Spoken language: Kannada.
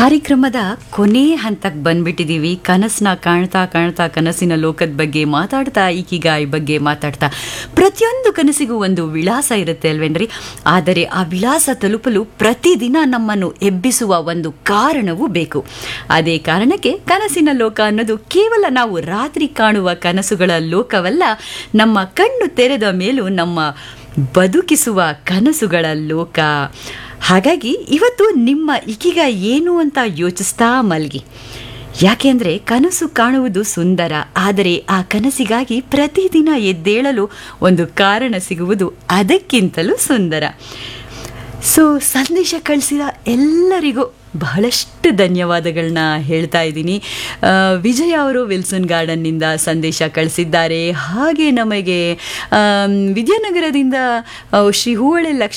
ಕಾರ್ಯಕ್ರಮದ ಕೊನೆ ಹಂತಕ್ಕೆ ಬಂದ್ಬಿಟ್ಟಿದ್ದೀವಿ ಕನಸನ್ನ ಕಾಣ್ತಾ ಕಾಣ್ತಾ ಕನಸಿನ ಲೋಕದ ಬಗ್ಗೆ ಮಾತಾಡ್ತಾ ಈಕಿಗಾಯಿ ಬಗ್ಗೆ ಮಾತಾಡ್ತಾ ಪ್ರತಿಯೊಂದು ಕನಸಿಗೂ ಒಂದು ವಿಳಾಸ ಇರುತ್ತೆ ಅಲ್ವೇನ್ರಿ ಆದರೆ ಆ ವಿಳಾಸ ತಲುಪಲು ಪ್ರತಿದಿನ ನಮ್ಮನ್ನು ಎಬ್ಬಿಸುವ ಒಂದು ಕಾರಣವೂ ಬೇಕು ಅದೇ ಕಾರಣಕ್ಕೆ ಕನಸಿನ ಲೋಕ ಅನ್ನೋದು ಕೇವಲ ನಾವು ರಾತ್ರಿ ಕಾಣುವ ಕನಸುಗಳ ಲೋಕವಲ್ಲ ನಮ್ಮ ಕಣ್ಣು ತೆರೆದ ಮೇಲೂ ನಮ್ಮ ಬದುಕಿಸುವ ಕನಸುಗಳ ಲೋಕ ಹಾಗಾಗಿ ಇವತ್ತು ನಿಮ್ಮ ಇಕಿಗ ಏನು ಅಂತ ಯೋಚಿಸ್ತಾ ಮಲ್ಗಿ ಯಾಕೆಂದರೆ ಕನಸು ಕಾಣುವುದು ಸುಂದರ ಆದರೆ ಆ ಕನಸಿಗಾಗಿ ಪ್ರತಿದಿನ ಎದ್ದೇಳಲು ಒಂದು ಕಾರಣ ಸಿಗುವುದು ಅದಕ್ಕಿಂತಲೂ ಸುಂದರ ಸೊ ಸಂದೇಶ ಕಳಿಸಿದ ಎಲ್ಲರಿಗೂ ಬಹಳಷ್ಟು ಧನ್ಯವಾದಗಳನ್ನ ಹೇಳ್ತಾ ಇದ್ದೀನಿ ಆ, ವಿಜಯ್ ಅವರು ವಿಲ್ಸನ್ ಗಾರ್ಡನ್ನಿಂದ ಸಂದೇಶ ಕಳಿಸಿದ್ದಾರೆ ಹಾಗೆ ನಮಗೆ ಆಮ್, ವಿದ್ಯಾನಗರದಿಂದ ಆ, ಶ್ರೀ ಹೂವಳೆ ಲಕ್ಷ್ಮೀ